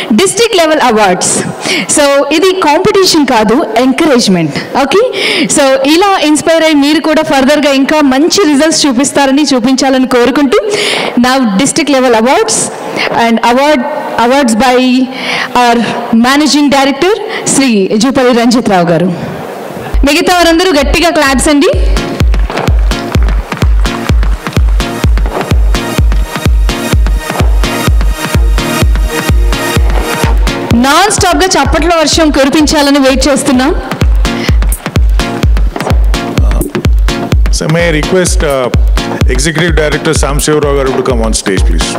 District level awards so ఇది competition కాదు encouragement okay so ఇలా ఇన్స్పైర్ అయ్యి మీరు కూడా ఫర్దర్గా ఇంకా మంచి రిజల్ట్స్ చూపిస్తారని చూపించాలని కోరుకుంటూ నా district level awards and award awards by our managing director Shri Jupally Ranjith Rao garu మిగతా వారందరూ గట్టిగా క్లాప్స్ అండి నాన్ స్టాప్గా చప్పట్ల వర్షం కురిపించాలని వెయిట్ చేస్తున్నాం So may I request uh, Executive Director Sam Shivrao garu to come on stage, please.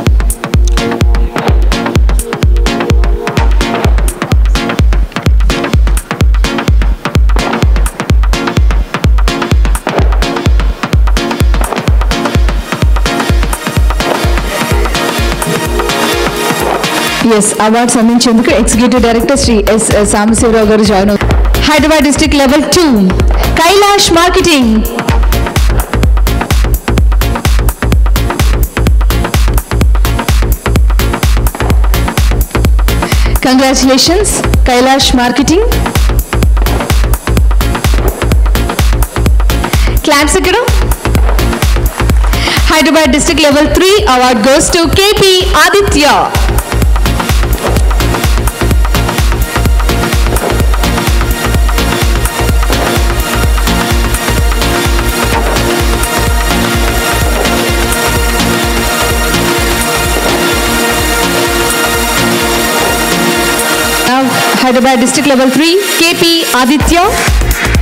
Yes awards అందించేందుకు executive director Shri S Sambasivarao garu join అవుతారు Hyderabad district level two Kailash marketing congratulations Kailash marketing claps ఇక్కడ Hyderabad district level three award goes to KP Aditya Now, Hyderabad District Level 3, KP Aditya.